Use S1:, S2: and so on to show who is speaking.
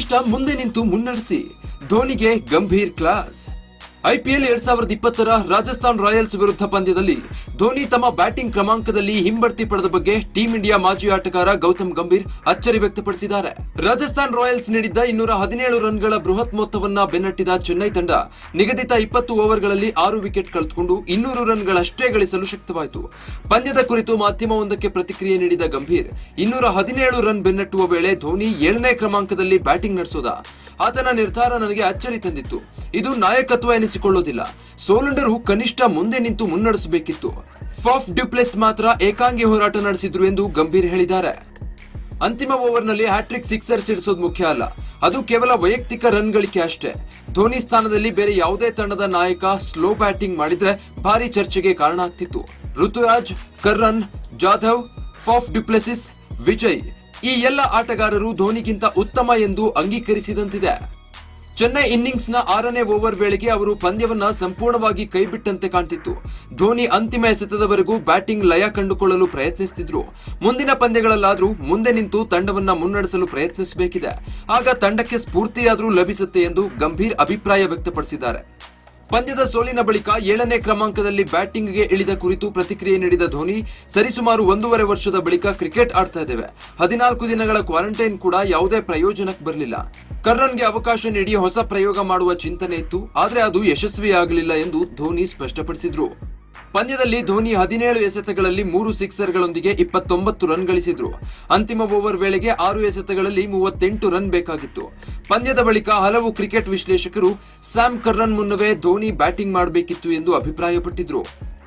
S1: ಕನಿಷ್ಠ ಮುಂದೆ ನಿಂತು ಮುನ್ನಡೆಸಿ ಧೋನಿಗೆ ಗಂಭೀರ್ ಕ್ಲಾಸ್ ಐಪಿಎಲ್ ಎರಡ್ ಸಾವಿರದ ಇಪ್ಪತ್ತರ ರಾಜಸ್ಥಾನ್ ರಾಯಲ್ಸ್ ವಿರುದ್ಧ ಪಂದ್ಯದಲ್ಲಿ ಧೋನಿ ತಮ್ಮ ಬ್ಯಾಟಿಂಗ್ ಕ್ರಮಾಂಕದಲ್ಲಿ ಹಿಂಬಡ್ತಿ ಪಡೆದ ಬಗ್ಗೆ ಟೀಂ ಇಂಡಿಯಾ ಮಾಜಿ ಆಟಗಾರ ಗೌತಮ್ ಗಂಭೀರ್ ಅಚ್ಚರಿ ವ್ಯಕ್ತಪಡಿಸಿದ್ದಾರೆ ರಾಜಸ್ಥಾನ್ ರಾಯಲ್ಸ್ ನೀಡಿದ್ದ ಇನ್ನೂರ ಹದಿನೇಳು ರನ್ಗಳ ಬೃಹತ್ ಮೊತ್ತವನ್ನ ಬೆನ್ನಟ್ಟಿದ ಚೆನ್ನೈ ತಂಡ ನಿಗದಿತ ಇಪ್ಪತ್ತು ಓವರ್ಗಳಲ್ಲಿ ಆರು ವಿಕೆಟ್ ಕಳೆದುಕೊಂಡು ಇನ್ನೂರು ರನ್ಗಳಷ್ಟೇ ಗಳಿಸಲು ಶಕ್ತವಾಯಿತು ಪಂದ್ಯದ ಕುರಿತು ಮಾಧ್ಯಮವೊಂದಕ್ಕೆ ಪ್ರತಿಕ್ರಿಯೆ ನೀಡಿದ ಗಂಭೀರ್ ಇನ್ನೂರ ಹದಿನೇಳು ರನ್ ಬೆನ್ನಟ್ಟುವ ವೇಳೆ ಧೋನಿ ಏಳನೇ ಕ್ರಮಾಂಕದಲ್ಲಿ ಬ್ಯಾಟಿಂಗ್ ನಡೆಸೋದ ಆತನ ನಿರ್ಧಾರ ನನಗೆ ಅಚ್ಚರಿ ತಂದಿತ್ತು ಇದು ನಾಯಕತ್ವ ಎನಿಸಿಕೊಳ್ಳೋದಿಲ್ಲ ಸೋಲಂಡರು ಕನಿಷ್ಠ ಮುಂದೆ ನಿಂತು ಮುನ್ನಡೆಸಬೇಕಿತ್ತು ಫಾಫ್ ಡ್ಯುಪ್ಲೆಸ್ ಮಾತ್ರ ಏಕಾಂಗಿ ಹೋರಾಟ ನಡೆಸಿದ್ರು ಎಂದು ಗಂಭೀರ್ ಹೇಳಿದ್ದಾರೆ ಅಂತಿಮ ಓವರ್ನಲ್ಲಿ ಹ್ಯಾಟ್ರಿಕ್ ಸಿಕ್ಸರ್ ಸಿಡಿಸೋದು ಮುಖ್ಯ ಅಲ್ಲ ಅದು ಕೇವಲ ವೈಯಕ್ತಿಕ ರನ್ ಗಳಿಕೆ ಅಷ್ಟೇ ಧೋನಿ ಸ್ಥಾನದಲ್ಲಿ ಬೇರೆ ಯಾವುದೇ ತಂಡದ ನಾಯಕ ಸ್ಲೋ ಬ್ಯಾಟಿಂಗ್ ಮಾಡಿದ್ರೆ ಭಾರಿ ಚರ್ಚೆಗೆ ಕಾರಣ ಆಗ್ತಿತ್ತು Ruturaj Curran Jadhav Faf du Plessis Vijay ಈ ಎಲ್ಲ ಆಟಗಾರರು ಧೋನಿಗಿಂತ ಉತ್ತಮ ಎಂದು ಅಂಗೀಕರಿಸಿದಂತಿದೆ ಚೆನ್ನೈ ಇನ್ನಿಂಗ್ಸ್ನ ಆರನೇ ಓವರ್ ವೇಳೆಗೆ ಅವರು ಪಂದ್ಯವನ್ನ ಸಂಪೂರ್ಣವಾಗಿ ಕೈಬಿಟ್ಟಂತೆ ಕಾಣ್ತಿತ್ತು ಧೋನಿ ಅಂತಿಮ ಎಸೆತದವರೆಗೂ ಬ್ಯಾಟಿಂಗ್ ಲಯ ಕಂಡುಕೊಳ್ಳಲು ಪ್ರಯತ್ನಿಸುತ್ತಿದ್ರು ಮುಂದಿನ ಪಂದ್ಯಗಳಲ್ಲಾದ್ರೂ ಮುಂದೆ ನಿಂತು ತಂಡವನ್ನ ಮುನ್ನಡೆಸಲು ಪ್ರಯತ್ನಿಸಬೇಕಿದೆ ಆಗ ತಂಡಕ್ಕೆ ಸ್ಫೂರ್ತಿಯಾದ್ರೂ ಲಭಿಸುತ್ತೆ ಎಂದು ಗಂಭೀರ್ ಅಭಿಪ್ರಾಯ ವ್ಯಕ್ತಪಡಿಸಿದ್ದಾರೆ ಪಂದ್ಯದ ಸೋಲಿನ ಬಳಿಕ ಏಳನೇ ಕ್ರಮಾಂಕದಲ್ಲಿ ಬ್ಯಾಟಿಂಗ್ಗೆ ಇಳಿದ ಕುರಿತು ಪ್ರತಿಕ್ರಿಯೆ ನೀಡಿದ ಧೋನಿ ಸರಿಸುಮಾರು ಒಂದೂವರೆ ವರ್ಷದ ಬಳಿಕ ಕ್ರಿಕೆಟ್ ಆಡ್ತಾ ಇದ್ದೇವೆ ಹದಿನಾಲ್ಕು ದಿನಗಳ ಕ್ವಾರಂಟೈನ್ ಕೂಡ ಯಾವುದೇ ಪ್ರಯೋಜನಕ್ಕೆ ಬರಲಿಲ್ಲ ಕರ್ರನ್ಗೆ ಅವಕಾಶ ನೀಡಿ ಹೊಸ ಪ್ರಯೋಗ ಮಾಡುವ ಚಿಂತನೆ ಇತ್ತು ಆದರೆ ಅದು ಯಶಸ್ವಿಯಾಗಲಿಲ್ಲ ಎಂದು ಧೋನಿ ಸ್ಪಷ್ಟಪಡಿಸಿದ್ರು ಪಂದ್ಯದಲ್ಲಿ ಧೋನಿ ಹದಿನೇಳು ಎಸೆತಗಳಲ್ಲಿ ಮೂರು ಸಿಕ್ಸರ್ಗಳೊಂದಿಗೆ ಇಪ್ಪತ್ತೊಂಬತ್ತು ರನ್ ಗಳಿಸಿದ್ರು ಅಂತಿಮ ಓವರ್ ವೇಳೆಗೆ ಆರು ಎಸೆತಗಳಲ್ಲಿ ಮೂವತ್ತೆಂಟು ರನ್ ಬೇಕಾಗಿತ್ತು ಪಂದ್ಯದ ಬಳಿಕ ಹಲವು ಕ್ರಿಕೆಟ್ ವಿಶ್ಲೇಷಕರು ಸ್ಯಾಮ್ ಕರ್ರನ್ ಮುನ್ನವೇ ಧೋನಿ ಬ್ಯಾಟಿಂಗ್ ಮಾಡಬೇಕಿತ್ತು ಎಂದು ಅಭಿಪ್ರಾಯಪಟ್ಟಿದ್ರು